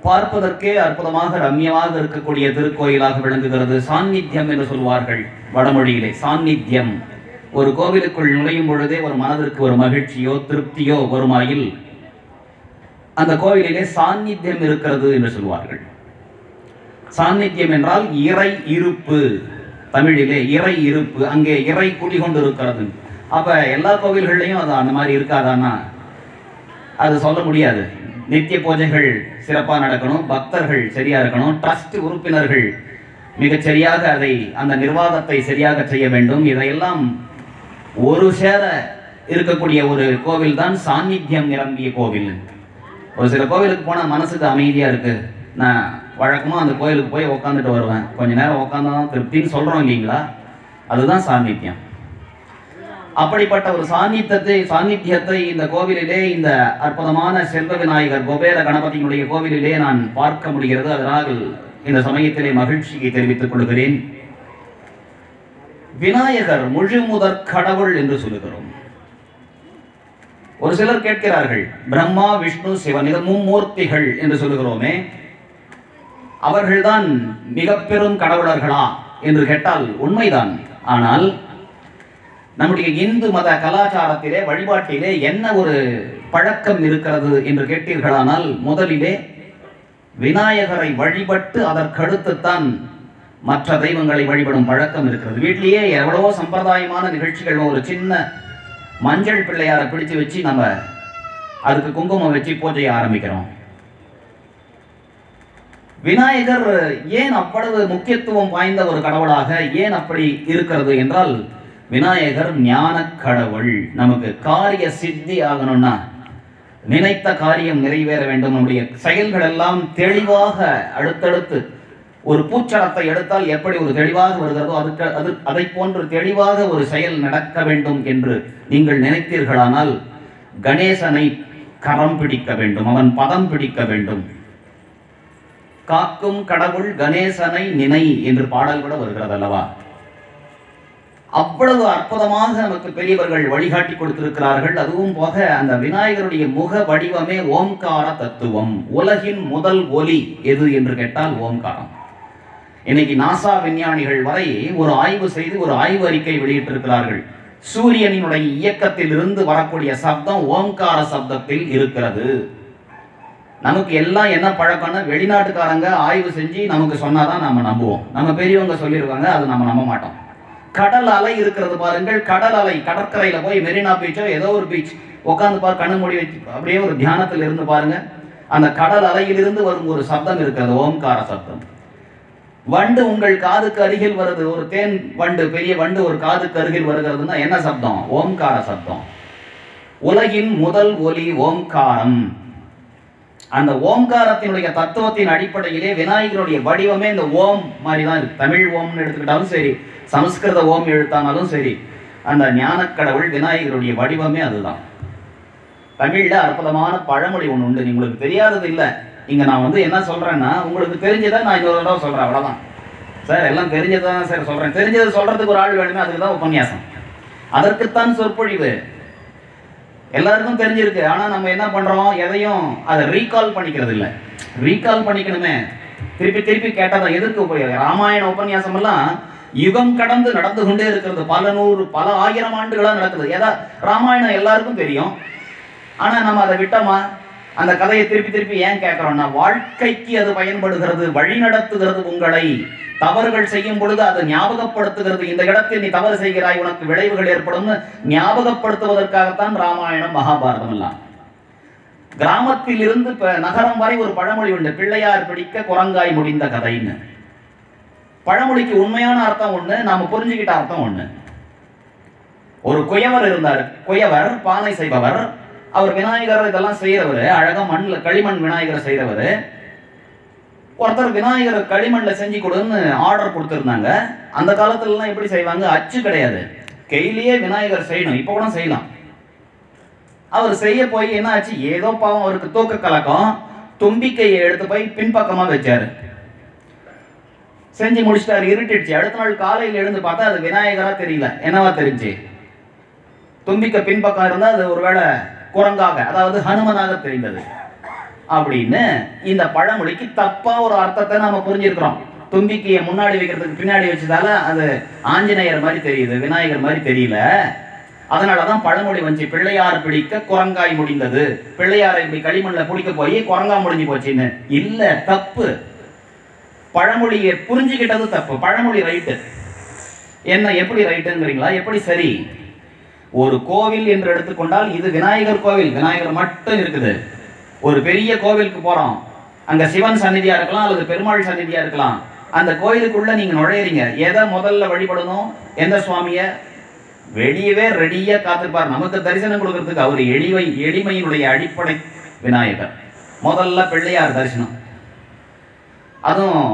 பார்ப்பதற்கே அற்புதமாக ரம்யமாக இருக்கக்கூடிய திருக்கோயிலாக விளங்குகிறது சாநித்தியம் என்று சொல்வார்கள் வடமொழியிலே சாநித்தியம் ஒரு கோவிலுக்குள் நுழையும் பொழுதே ஒரு மனதிற்கு ஒரு மகிழ்ச்சியோ திருப்தியோ வருமாயில் அந்த கோவிலிலே சாநித்தியம் இருக்கிறது என்று சொல்வார்கள் சாநித்தியம் என்றால் இறை இருப்பு தமிழிலே இறை இருப்பு அங்கே இறை குடிகொண்டு இருக்கிறது அப்ப எல்லா கோவில்கள்லையும் அது அந்த மாதிரி இருக்காதான்னா அது சொல்ல முடியாது நித்திய பூஜைகள் சிறப்பாக நடக்கணும் பக்தர்கள் சரியா இருக்கணும் ட்ரஸ்ட் உறுப்பினர்கள் மிகச் சரியாக அதை அந்த நிர்வாகத்தை சரியாக செய்ய வேண்டும் இதையெல்லாம் ஒரு சேர இருக்கக்கூடிய ஒரு கோவில் தான் சாநித்தியம் நிரம்பிய கோவில் ஒரு சில கோவிலுக்கு போனால் மனசுக்கு அமைதியாக இருக்கு நான் வழக்கமாக அந்த கோயிலுக்கு போய் உக்காந்துட்டு வருவேன் கொஞ்ச நேரம் உட்காந்தா தான் திருப்தின்னு சொல்கிறோம் இல்லைங்களா அதுதான் சாநித்தியம் அப்படிப்பட்ட ஒரு சாநித்தியத்தை சாநித்தியத்தை இந்த கோவிலிலே இந்த அற்புதமான செல்வ விநாயகர் குபேர கணபதியினுடைய கோவிலிலே நான் பார்க்க முடிகிறது அதனால் இந்த சமயத்திலே மகிழ்ச்சியை தெரிவித்துக் கொள்கிறேன் விநாயகர் முழு முதற் கடவுள் என்று சொல்லுகிறோம் ஒரு சிலர் கேட்கிறார்கள் பிரம்மா விஷ்ணு சிவன் இது மும்மூர்த்திகள் என்று சொல்லுகிறோமே அவர்கள்தான் மிக பெரும் கடவுளர்களா என்று கேட்டால் உண்மைதான் ஆனால் நம்முடைய இந்து மத கலாச்சாரத்திலே வழிபாட்டிலே என்ன ஒரு பழக்கம் இருக்கிறது என்று கேட்டீர்களானால் முதலிலே விநாயகரை வழிபட்டு அதற்கடுத்துத்தான் மற்ற தெய்வங்களை வழிபடும் பழக்கம் இருக்கிறது வீட்டிலேயே எவ்வளவோ சம்பிரதாயமான நிகழ்ச்சிகள் ஒரு சின்ன மஞ்சள் பிள்ளையாரை பிடிச்சு வச்சு நம்ம அதுக்கு குங்குமம் வச்சு பூஜையை ஆரம்பிக்கிறோம் விநாயகர் ஏன் அவ்வளவு முக்கியத்துவம் வாய்ந்த ஒரு கடவுளாக ஏன் அப்படி இருக்கிறது என்றால் விநாயகர் ஞான கடவுள் நமக்கு காரிய சித்தி ஆகணும்னா நினைத்த காரியம் நிறைவேற வேண்டும் நம்முடைய செயல்கள் எல்லாம் தெளிவாக அடுத்தடுத்து ஒரு பூச்சரத்தை எடுத்தால் எப்படி ஒரு தெளிவாக வருகிறதோ அதுக்கு அது அதை போன்று தெளிவாக ஒரு செயல் நடக்க வேண்டும் என்று நீங்கள் நினைத்தீர்களானால் கணேசனை கரம் பிடிக்க வேண்டும் அவன் பதம் பிடிக்க வேண்டும் காக்கும் கடவுள் கணேசனை நினை என்று பாடல் கூட வருகிறது அல்லவா அவ்வளவு அற்புதமாக நமக்கு பெரியவர்கள் வழிகாட்டி கொடுத்திருக்கிறார்கள் அதுவும் போக அந்த விநாயகருடைய முக வடிவமே ஓம்கார தத்துவம் உலகின் முதல் ஒலி எது என்று கேட்டால் ஓம்காரம் இன்னைக்கு நாசா விஞ்ஞானிகள் வரை ஒரு ஆய்வு செய்து ஒரு ஆய்வு அறிக்கை வெளியிட்டிருக்கிறார்கள் சூரியனினுடைய இயக்கத்தில் இருந்து வரக்கூடிய சப்தம் ஓம்கார சப்தத்தில் இருக்கிறது நமக்கு எல்லாம் என்ன பழக்கம்னா வெளிநாட்டுக்காரங்க ஆய்வு செஞ்சு நமக்கு சொன்னாதான் நம்ம நம்புவோம் நம்ம பெரியவங்க சொல்லியிருக்காங்க அது நம்ம நம்ப மாட்டோம் கடல் அலை இருக்கிறது பாருங்கள் கடல் அலை கடற்கரையில போய் மெரினா பீச்சோ ஏதோ ஒரு பீச் உட்காந்து பார் கண்ணு மூடி வச்சு அப்படியே ஒரு தியானத்தில் இருந்து பாருங்க அந்த கடல் அலையிலிருந்து வரும் ஒரு சப்தம் இருக்கிறது ஓம்கார சப்தம் வண்டு உங்கள் காதுக்கு அருகில் வருது ஒரு தேன் வண்டு பெரிய வண்டு ஒரு காதுக்கு அருகில் வருகிறதுன்னா என்ன சப்தம் ஓம்கார சப்தம் உலகின் முதல் ஒலி ஓம்காரம் அந்த ஓம்காரத்தினுடைய தத்துவத்தின் அடிப்படையிலே விநாயகருடைய வடிவமே இந்த ஓம் மாதிரி தான் இருக்கு தமிழ் ஓம்னு எடுத்துக்கிட்டாலும் சரி சமஸ்கிருத ஓம் எழுத்தானாலும் சரி அந்த ஞானக்கடவுள் விநாயகருடைய வடிவமே அதுதான் தமிழ்ல அற்புதமான பழமொழி ஒன்று உண்டு உங்களுக்கு தெரியாதது இல்லை இங்க நான் வந்து என்ன சொல்றேன்னா உங்களுக்கு தெரிஞ்சதை நான் இன்னொரு தடவை சொல்றேன் அவ்வளவுதான் சார் எல்லாம் தெரிஞ்சதை தான் சார் சொல்றேன் தெரிஞ்சதை சொல்றதுக்கு ஒரு ஆள் வேணுமே அதுக்கு தான் உபன்யாசம் அதற்குத்தான் சொற்பொழிவு எல்லாருக்கும் தெரிஞ்சிருக்கு ஆனா நம்ம என்ன பண்றோம் எதையும் அதை ரீகால் பண்ணிக்கிறது இல்ல ரீகால் பண்ணிக்கணுமே திருப்பி திருப்பி கேட்டதை எதற்கு உபயோகம் ராமாயண உபன்யாசம் எல்லாம் யுகம் கடந்து நடந்து கொண்டே இருக்கிறது பல நூறு பல ஆயிரம் ஆண்டுகளா நடக்குது ஏதா ராமாயணம் எல்லாருக்கும் தெரியும் ஆனா நம்ம அதை விட்டோமா அந்த கதையை திருப்பி திருப்பி ஏன் கேட்கிறோம்னா வாழ்க்கைக்கு அது பயன்படுகிறது வழி நடத்துகிறது உங்களை தவறுகள் செய்யும் பொழுது அது ஞாபகப்படுத்துகிறது இந்த இடத்தில் நீ தவறு செய்கிறாய் உனக்கு விளைவுகள் ஏற்படும் ஞாபகப்படுத்துவதற்காகத்தான் ராமாயணம் மகாபாரதம் எல்லாம் கிராமத்தில் இருந்து இப்ப நகரம் வரை ஒரு பழமொழி உண்டு பிள்ளையார் பிடிக்க குரங்காய் முடிந்த கதைன்னு பழமொழிக்கு உண்மையான அர்த்தம் ஒண்ணு நாம புரிஞ்சுக்கிட்ட அர்த்தம் ஒண்ணு ஒரு குயவர் இருந்தார் குயவர் பானை செய்பவர் அவர் விநாயகர் இதெல்லாம் செய்யறவர் அழகா மண்ணில் களிமண் விநாயகர் செய்யறவர் ஒருத்தர் விநாயகர் களிமண்ல செஞ்சு கொடுன்னு ஆர்டர் கொடுத்துருந்தாங்க அந்த காலத்துலலாம் எப்படி செய்வாங்க அச்சு கிடையாது கையிலேயே விநாயகர் செய்யணும் இப்போ கூட செய்யலாம் அவர் செய்ய போய் என்ன ஆச்சு ஏதோ பாவம் அவருக்கு தூக்க கலக்கம் தும்பிக்கையை எடுத்து போய் பின்பக்கமா வச்சாரு செஞ்சு முடிச்சிட்டாரு இருட்டிடுச்சு அடுத்த நாள் காலையில் எழுந்து பார்த்தா அது விநாயகரா தெரியல என்னவா தெரிஞ்சு தும்பிக்கை பின்பக்கம் இருந்தா அது ஒருவேளை குரங்காக அதாவது ஹனுமனாக தெரிந்தது அப்படின்னு இந்த பழமொழிக்கு தப்பா ஒரு அர்த்தத்தை நாம புரிஞ்சிருக்கிறோம் தும்பிக்கையை முன்னாடி வைக்கிறதுக்கு பின்னாடி வச்சதால அது ஆஞ்சநேயர் மாதிரி தெரியுது விநாயகர் மாதிரி தெரியல அதனாலதான் பழமொழி வந்துச்சு பிள்ளையார் பிடிக்க குரங்காய் முடிந்தது பிள்ளையாரை இப்படி களிமண்ல பிடிக்க போய் குரங்கா முடிஞ்சு போச்சுன்னு இல்ல தப்பு பழமொழியை புரிஞ்சுக்கிட்டது தப்பு பழமொழி ரைட்டு என்ன எப்படி ரைட்டுங்கிறீங்களா எப்படி சரி ஒரு கோவில் என்று எடுத்துக்கொண்டால் இது விநாயகர் கோவில் விநாயகர் மட்டும் இருக்குது ஒரு பெரிய கோவிலுக்கு போறோம் அங்க சிவன் சந்நிதியா இருக்கலாம் அல்லது பெருமாள் சந்நிதியா இருக்கலாம் அந்த கோயிலுக்குள்ள நீங்க நுழையிறீங்க எதை முதல்ல வழிபடணும் எந்த சுவாமிய வெளியவே ரெடியா காத்திருப்பார் நமக்கு தரிசனம் கொடுக்கறதுக்கு அவர் எளிமை எளிமையினுடைய அடிப்படை விநாயகர் முதல்ல பிள்ளையார் தரிசனம் அதுவும்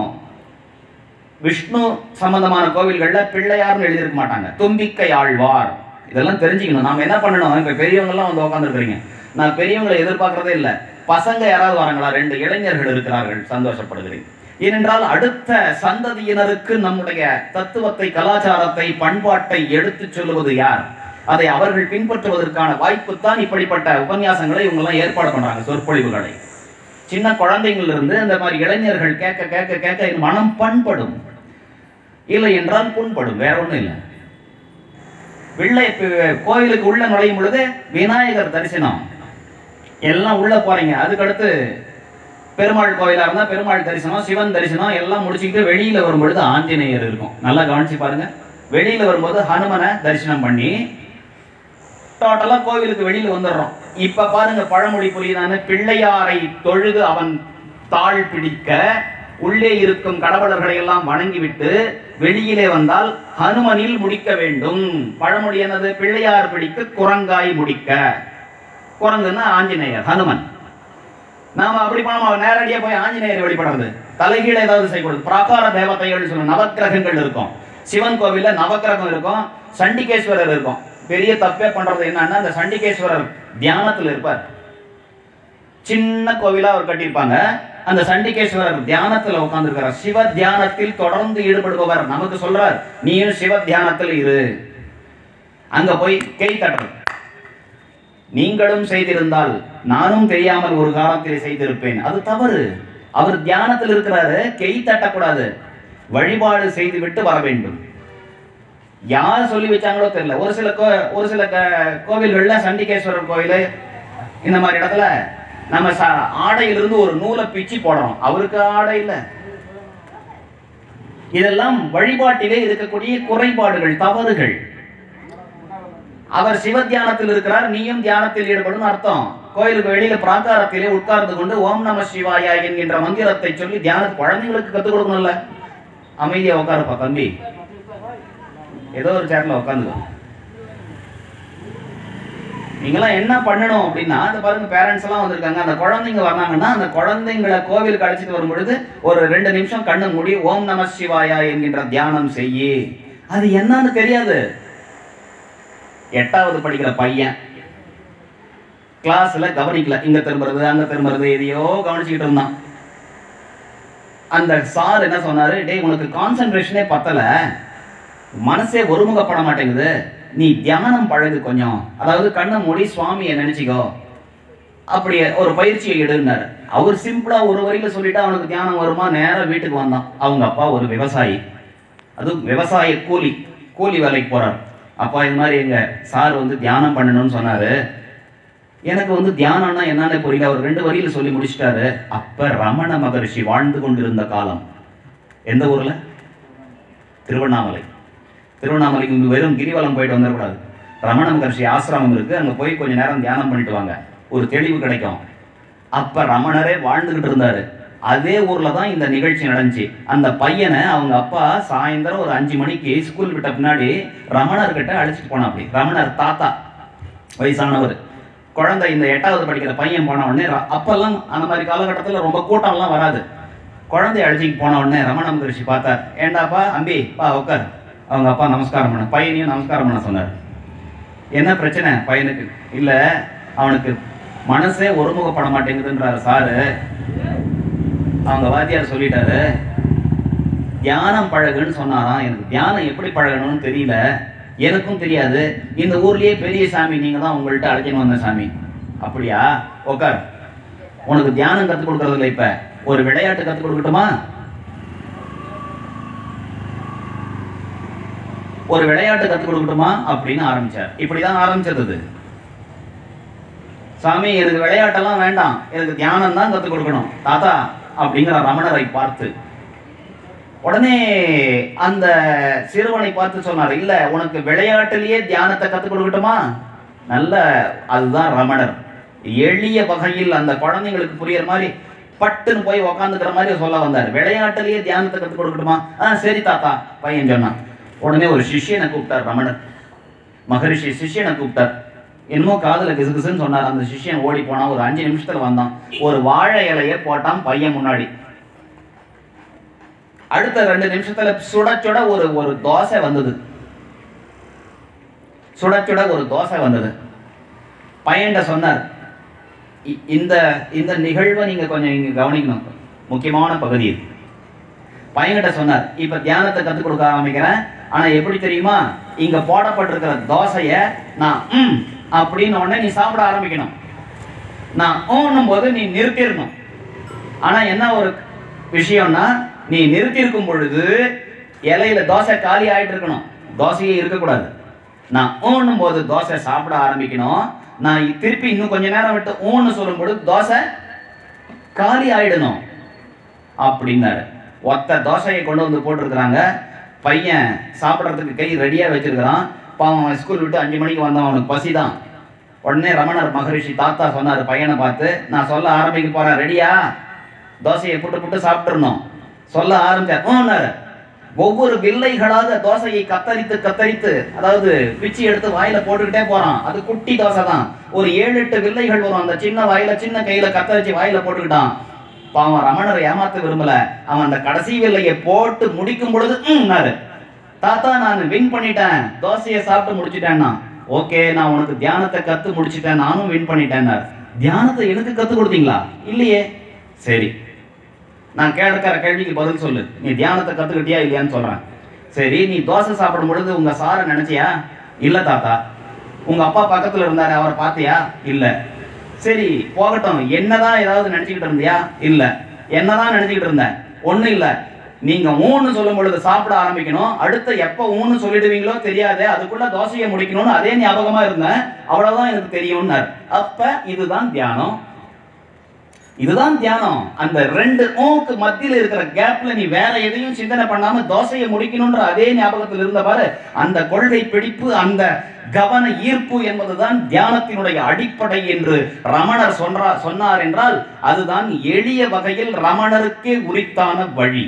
விஷ்ணு சம்பந்தமான கோவில்கள்ல பிள்ளையார்னு எழுதியிருக்க மாட்டாங்க தும்பிக்கை ஆழ்வார் இதெல்லாம் தெரிஞ்சுக்கணும் நாம என்ன பண்ணணும் இப்ப பெரியவங்க எல்லாம் வந்து உட்காந்துருக்கிறீங்க நான் பெரியவங்களை எதிர்பார்க்கறதே இல்லை பசங்க யாராவது வராங்களா ரெண்டு இளைஞர்கள் இருக்கிறார்கள் சந்தோஷப்படுகிறேன் ஏனென்றால் அடுத்த சந்ததியினருக்கு நம்முடைய தத்துவத்தை கலாச்சாரத்தை பண்பாட்டை எடுத்துச் சொல்லுவது யார் அதை அவர்கள் பின்பற்றுவதற்கான வாய்ப்பு தான் இப்படிப்பட்ட உபன்யாசங்களை இவங்க எல்லாம் ஏற்பாடு பண்றாங்க சொற்பொழிவுகளை சின்ன குழந்தைங்கள்ல இருந்து இந்த மாதிரி இளைஞர்கள் கேட்க கேட்க கேட்க என் மனம் பண்படும் இல்லை என்றால் புண்படும் வேற ஒண்ணும் இல்லை வெள்ளை பி- கோயிலுக்கு உள்ள நுழையும் பொழுது விநாயகர் தரிசனம் எல்லாம் உள்ள போறீங்க அதுக்கடுத்து பெருமாள் கோயிலா இருந்தா பெருமாள் தரிசனம் சிவன் தரிசனம் எல்லாம் முடிச்சுக்கிட்டு வெளியில வரும்பொழுது ஆஞ்சநேயர் இருக்கும் நல்லா கவனிச்சு பாருங்க வெளியில வரும்போது ஹனுமனை தரிசனம் பண்ணி டோட்டலா கோவிலுக்கு வெளியில வந்துடுறோம் இப்ப பாருங்க பழமொழி புரியுதான்னு பிள்ளையாரை தொழுது அவன் தாழ் பிடிக்க உள்ளே இருக்கும் கடவுளர்களை எல்லாம் வணங்கிவிட்டு வெளியிலே வந்தால் ஹனுமனில் முடிக்க வேண்டும் பழமொழி என்னது பிள்ளையார் பிடிக்க குரங்காய் முடிக்க குரங்குன்னா ஆஞ்சநேயர் ஹனுமன் நாம அப்படி பண்ணாம நேரடியா போய் ஆஞ்சநேயர் வழிபடுறது தலைகீழ ஏதாவது செய்யக்கூடாது பிராகார தேவதைகள் சொல்ல நவக்கிரகங்கள் இருக்கும் சிவன் கோவில்ல நவக்கிரகம் இருக்கும் சண்டிகேஸ்வரர் இருக்கும் பெரிய தப்பே பண்றது என்னன்னா அந்த சண்டிகேஸ்வரர் தியானத்துல இருப்பார் சின்ன கோவிலா அவர் கட்டியிருப்பாங்க அந்த சண்டிகேஸ்வரர் தியானத்துல உட்கார்ந்துருக்கிறார் சிவ தியானத்தில் தொடர்ந்து ஈடுபடுபவர் நமக்கு சொல்றார் நீயும் சிவ தியானத்தில் இரு அங்க போய் கை தட்டுறது நீங்களும் செய்திருந்தால் நானும் தெரியாமல் ஒரு காலத்தில் செய்திருப்பேன் அது தவறு அவர் தியானத்தில் இருக்கிறாரு கை தட்டக்கூடாது வழிபாடு செய்துவிட்டு வர வேண்டும் யார் சொல்லி வச்சாங்களோ தெரியல ஒரு சில கோ ஒரு சில க- கோவில்கள்ல சண்டிகேஸ்வரர் கோயில் இந்த மாதிரி இடத்துல நம்ம ச ஆடையிலிருந்து ஒரு நூலை பிச்சு போடுறோம் அவருக்கு ஆடை இல்லை இதெல்லாம் வழிபாட்டிலே இருக்கக்கூடிய குறைபாடுகள் தவறுகள் அவர் சிவ தியானத்தில் இருக்கிறார் நீயும் தியானத்தில் ஈடுபடும் அர்த்தம் கோயிலுக்கு வெளியில பிராகாரத்திலே உட்கார்ந்து கொண்டு ஓம் நம சிவாயா என்கின்ற மந்திரத்தை சொல்லி தியான குழந்தைங்களுக்கு கத்துக் கொடுக்கணும்ல அமைதியா உட்காருப்பா தம்பி ஏதோ ஒரு சேர்ல உட்காந்துக்கோ நீங்களாம் என்ன பண்ணணும் அப்படின்னா அந்த பாருங்க பேரண்ட்ஸ் எல்லாம் வந்திருக்காங்க அந்த குழந்தைங்க வர்றாங்கன்னா அந்த குழந்தைங்களை கோவிலுக்கு அழைச்சிட்டு வரும் பொழுது ஒரு ரெண்டு நிமிஷம் கண்ணு மூடி ஓம் நம சிவாயா என்கின்ற தியானம் செய்யி அது என்னன்னு தெரியாது எட்டாவது படிக்கிற பையன் கிளாஸ்ல கவனிக்கல இங்க திரும்புறது அங்க திரும்புறது எதையோ கவனிச்சுக்கிட்டு இருந்தான் அந்த சார் என்ன சொன்னாரு டேய் உனக்கு கான்சென்ட்ரேஷனே பத்தல மனசே ஒருமுகப்பட மாட்டேங்குது நீ தியானம் பழகு கொஞ்சம் அதாவது கண்ணை மூடி சுவாமியை நினைச்சுக்கோ அப்படி ஒரு பயிற்சியை எடுனார் அவர் சிம்பிளா ஒரு வரியில சொல்லிட்டு அவனுக்கு தியானம் வருமா நேரா வீட்டுக்கு வந்தான் அவங்க அப்பா ஒரு விவசாயி அதுவும் விவசாய கூலி கூலி வேலைக்கு போறார் அப்பா இது மாதிரி எங்க சார் வந்து தியானம் பண்ணணும்னு சொன்னாரு எனக்கு வந்து தியானம்னா என்னன்னு புரியல அவர் ரெண்டு வரியில சொல்லி முடிச்சிட்டாரு அப்ப ரமண மகரிஷி வாழ்ந்து கொண்டிருந்த காலம் எந்த ஊர்ல திருவண்ணாமலை திருவண்ணாமலைக்கு இங்க வெறும் கிரிவலம் போயிட்டு வந்துடக்கூடாது ரமண மகர்ஷி ஆசிரமம் இருக்கு அங்க போய் கொஞ்ச நேரம் தியானம் பண்ணிட்டு வாங்க ஒரு தெளிவு கிடைக்கும் அப்ப ரமணரே வாழ்ந்துகிட்டு இருந்தாரு அதே ஊர்ல தான் இந்த நிகழ்ச்சி நடந்துச்சு அந்த பையனை அவங்க அப்பா சாயந்தரம் ஒரு அஞ்சு மணிக்கு ஸ்கூல் விட்ட பின்னாடி ரமணர் கிட்ட அழைச்சிட்டு போனா அப்படி ரமணர் தாத்தா வயசானவர் குழந்தை இந்த எட்டாவது படிக்கிற பையன் போன உடனே ர- அப்பெல்லாம் அந்த மாதிரி காலகட்டத்தில் ரொம்ப கூட்டம்லாம் வராது குழந்தைய அழைச்சிட்டு போன உடனே ரமண மகரிஷி பார்த்தார் ஏண்டாப்பா அம்பி பா உட்கார் அவங்க அப்பா நமஸ்காரம் பண்ண பையனையும் நமஸ்காரம் பண்ண சொன்னார் என்ன பிரச்சனை பையனுக்கு இல்லை அவனுக்கு மனசே ஒருமுகப்பட மாட்டேங்குதுன்றாரு சாரு அவங்க வாத்தியார் சொல்லிட்டாரு தியானம் பழகுன்னு சொன்னாராம் எனக்கு தியானம் எப்படி பழகணும்னு தெரியல எனக்கும் தெரியாது இந்த ஊர்லயே பெரிய சாமி நீங்க தான் உங்கள்கிட்ட அழைச்சின்னு வந்த சாமி அப்படியா உட்கார் உனக்கு தியானம் கற்றுக் கொடுக்கறது இல்லை இப்ப ஒரு விளையாட்டு கற்றுக் கொடுக்கட்டுமா ஒரு விளையாட்டு கற்றுக் கொடுக்கட்டுமா அப்படின்னு ஆரம்பிச்சார் இப்படிதான் ஆரம்பிச்சது இது. சாமி எனக்கு விளையாட்டெல்லாம் வேண்டாம் எனக்கு தியானம் தான் கற்றுக் கொடுக்கணும் தாத்தா அப்படிங்கிற ரமணரை பார்த்து உடனே அந்த சிறுவனை பார்த்து சொன்னார் இல்ல உனக்கு விளையாட்டிலேயே தியானத்தை கற்றுக் கொடுக்கட்டுமா நல்ல அதுதான் ரமணர் எளிய வகையில் அந்த குழந்தைங்களுக்கு புரியுற மாதிரி பட்டுன்னு போய் உக்காந்துக்கிற மாதிரி சொல்ல வந்தார் விளையாட்டிலேயே தியானத்தை கற்றுக் கொடுக்கட்டுமா ஆ சரி தாத்தா பையன் சொன்னான் உடனே ஒரு சிஷ்யனை கூப்பிட்டார் ரமணர் மகரிஷி சிஷ்யனை கூப்பிட்டார் என்னமோ காதுல கிசுகிசுன்னு சொன்னார் அந்த சிஷ்யன் ஓடி போனான் ஒரு அஞ்சு நிமிஷத்துல வந்தான் ஒரு வாழை இலையை போட்டான் பையன் முன்னாடி அடுத்த ரெண்டு நிமிஷத்துல சுட சுட ஒரு ஒரு தோசை வந்தது சுட சுட ஒரு தோசை வந்தது பையன்கிட்ட சொன்னார் "இ- இந்த இந்த நிகழ்வை நீங்க கொஞ்சம் இங்க கவனிக்கணும் முக்கியமான பகுதி இது பையன்கிட்ட சொன்னார் இப்ப தியானத்தை கத்துக் கொடுக்க ஆரம்பிக்கிறேன் ஆனா எப்படி தெரியுமா இங்க போடப்பட்டிருக்கிற தோசைய நான் ம் அப்படின்னு உடனே நீ சாப்பிட ஆரம்பிக்கணும் நான் ஓன்னும் போது நீ நிறுத்திடணும் ஆனா என்ன ஒரு விஷயம்னா நீ நிறுத்தியிருக்கும் பொழுது இலையில தோசை காலி ஆயிட்டு இருக்கணும் தோசையே இருக்கக்கூடாது நான் ஊன்னும் போது தோசை சாப்பிட ஆரம்பிக்கணும் நான் இ- திருப்பி இன்னும் கொஞ்ச நேரம் விட்டு ஊன்னு சொல்லும் பொழுது தோசை காலி ஆயிடணும் அப்படின்னாரு ஒத்த தோசையை கொண்டு வந்து போட்டிருக்கிறாங்க பையன் சாப்பிட்றதுக்கு கை ரெடியாக வச்சிருக்கிறான் பாவம் அவன் ஸ்கூல் விட்டு அஞ்சு மணிக்கு வந்தான் அவனுக்கு பசிதான் உடனே ரமணர் மகரிஷி தாத்தா சொன்னார் பையனை பார்த்து நான் சொல்ல ஆரம்பிக்க போறேன் ரெடியா தோசையை புட்டு புட்டு சாப்பிட்டுருந்தோம் சொல்ல ஆரம்பிச்சார் ஊன்னாரு ஒவ்வொரு வில்லைகளாக தோசையை கத்தரித்து கத்தரித்து அதாவது பிச்சு எடுத்து வாயில போட்டுக்கிட்டே போறான் அது குட்டி தோசை தான் ஒரு ஏழு எட்டு வில்லைகள் வரும் அந்த சின்ன வாயில சின்ன கையில கத்தரிச்சு வாயில போட்டுக்கிட்டான் பாவம் ரமணரை ஏமாத்த விரும்பல அவன் அந்த கடைசி வில்லையை போட்டு முடிக்கும் பொழுது ம்னாரு தாத்தா நான் வின் பண்ணிட்டேன் தோசையை சாப்பிட்டு முடிச்சிட்டேன்னா ஓகே நான் உனக்கு தியானத்தை கத்து முடிச்சிட்டேன் நானும் வின் பண்ணிட்டேன்னாரு தியானத்தை எனக்கு கத்து கொடுத்தீங்களா இல்லையே சரி நான் கேட்கிற கேள்விக்கு பதில் சொல்லு நீ தியானத்தை கத்துக்கிட்டியா இல்லையான்னு சொல்றேன் சரி நீ தோசை சாப்பிடும் பொழுது உங்க சாரை நினைச்சியா இல்ல தாத்தா உங்க அப்பா பக்கத்துல இருந்தாரு அவரை பார்த்தியா இல்ல சரி போகட்டும் என்னதான் ஏதாவது நினைச்சுக்கிட்டு இருந்தியா இல்ல என்னதான் நினைச்சுக்கிட்டு இருந்தேன் ஒண்ணு இல்ல நீங்க ஊன்னு சொல்லும் பொழுது சாப்பிட ஆரம்பிக்கணும் அடுத்த எப்ப ஊன்னு சொல்லிடுவீங்களோ தெரியாது அதுக்குள்ள தோசையை முடிக்கணும்னு அதே ஞாபகமா இருந்தேன் அவ்வளவுதான் எனக்கு தெரியும்னார் அப்ப இதுதான் தியானம் இதுதான் தியானம் அந்த ரெண்டு ஓக்கு மத்தியில இருக்கிற கேப்ல நீ வேற எதையும் சிந்தனை பண்ணாம தோசையை முடிக்கணும்ன்ற அதே ஞாபகத்தில் இருந்த பாரு அந்த கொள்கை பிடிப்பு அந்த கவன ஈர்ப்பு என்பதுதான் தியானத்தினுடைய அடிப்படை என்று ரமணர் சொன்னார் சொன்னார் என்றால் அதுதான் எளிய வகையில் ரமணருக்கே உரித்தான வழி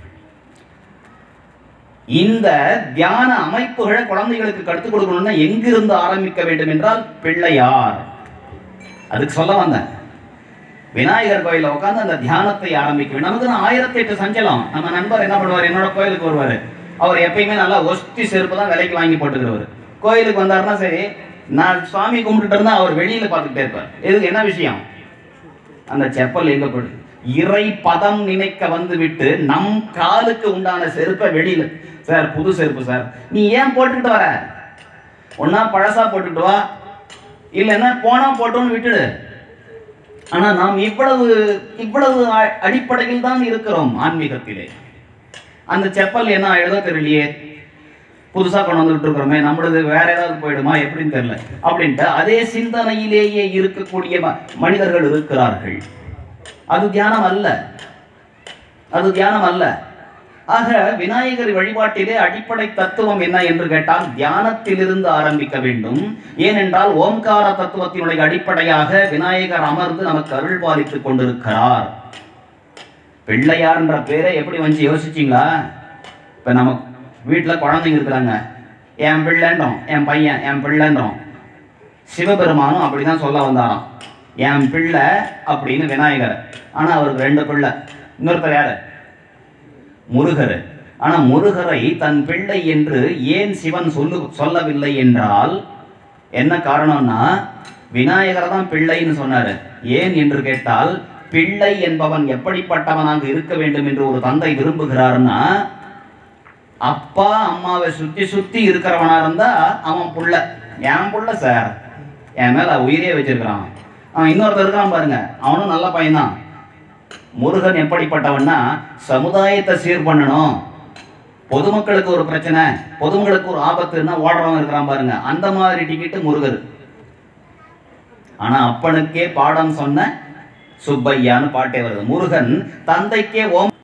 இந்த தியான அமைப்புகளை குழந்தைகளுக்கு கற்றுக் கொடுக்கணும்னா எங்கிருந்து ஆரம்பிக்க வேண்டும் என்றால் பிள்ளையார் அதுக்கு சொல்ல வந்தேன் விநாயகர் கோயில்ல உட்காந்து அந்த தியானத்தை ஆரம்பிக்கும் நமக்கு தான் ஆயிரத்தி எட்டு சஞ்சலம் நம்ம நண்பர் என்ன பண்ணுவார் என்னோட கோயிலுக்கு வருவார் அவர் எப்பயுமே நல்லா ஒஸ்தி செருப்பு தான் விலைக்கு வாங்கி போட்டுக்கிறவர் கோயிலுக்கு வந்தாருன்னா சரி நான் சுவாமி கும்பிட்டுட்டு இருந்தா அவர் வெளியில பார்த்துக்கிட்டே இருப்பார் இதுக்கு என்ன விஷயம் அந்த செப்பல் எங்க போடு இறை பதம் நினைக்க வந்து விட்டு நம் காலுக்கு உண்டான செருப்பை வெளியில சார் புது செருப்பு சார் நீ ஏன் போட்டுக்கிட்டு வர ஒன்னா பழசா போட்டுக்கிட்டு வா இல்லைன்னா போனா போட்டோன்னு விட்டுடு ஆனா நாம் இவ்வளவு இவ்வளவு அ- அடிப்படையில் தான் இருக்கிறோம் ஆன்மீகத்திலே அந்த செப்பல் என்ன எழுத தெரியலையே புதுசா கொண்டு வந்துட்டு இருக்கிறோமே நம்மளது வேற ஏதாவது போயிடுமா எப்படின்னு தெரியல அப்படின்ட்டு அதே சிந்தனையிலேயே இருக்கக்கூடிய ம- மனிதர்கள் இருக்கிறார்கள் அது தியானம் அல்ல அது தியானம் அல்ல ஆக விநாயகர் வழிபாட்டிலே அடிப்படை தத்துவம் என்ன என்று கேட்டால் தியானத்திலிருந்து ஆரம்பிக்க வேண்டும் ஏனென்றால் ஓம்கார தத்துவத்தினுடைய அடிப்படையாக விநாயகர் அமர்ந்து நமக்கு அருள் பாலித்துக் கொண்டிருக்கிறார் பிள்ளையார்ன்ற பேரை எப்படி வந்து யோசிச்சீங்களா இப்ப நம்ம வீட்டுல குழந்தைங்க இருக்கிறாங்க என் பிள்ளைன்றோம் என் பையன் என் பிள்ளைன்றோம் சிவபெருமானும் அப்படிதான் சொல்ல வந்தாராம் என் பிள்ளை அப்படின்னு விநாயகர் ஆனா அவருக்கு ரெண்டு பிள்ளை இன்னொருத்தர் யாரு முருகர் ஆனா முருகரை தன் பிள்ளை என்று ஏன் சிவன் சொல்லு சொல்லவில்லை என்றால் என்ன காரணம்னா விநாயகர் தான் பிள்ளைன்னு சொன்னாரு ஏன் என்று கேட்டால் பிள்ளை என்பவன் எப்படிப்பட்டவனாக இருக்க வேண்டும் என்று ஒரு தந்தை விரும்புகிறார்னா அப்பா அம்மாவை சுத்தி சுத்தி இருக்கிறவனா இருந்தா அவன் புள்ள என் புள்ள சார் என் மேல உயிரே வச்சிருக்கிறான் அவன் இன்னொருத்தர் இருக்கான் பாருங்க அவனும் நல்ல பையன்தான் முருகன் எப்படிப்பட்டவன்னா சமுதாயத்தை சீர் பண்ணணும் பொதுமக்களுக்கு ஒரு பிரச்சனை பொதுமக்களுக்கு ஒரு ஆபத்துன்னா ஓடுறவன் இருக்கிறான் பாருங்க அந்த மாதிரி டிக்கெட்டு முருகர் ஆனா அப்பனுக்கே பாடம் சொன்ன சுப்பையான்னு பாட்டே வருது முருகன் தந்தைக்கே ஓம்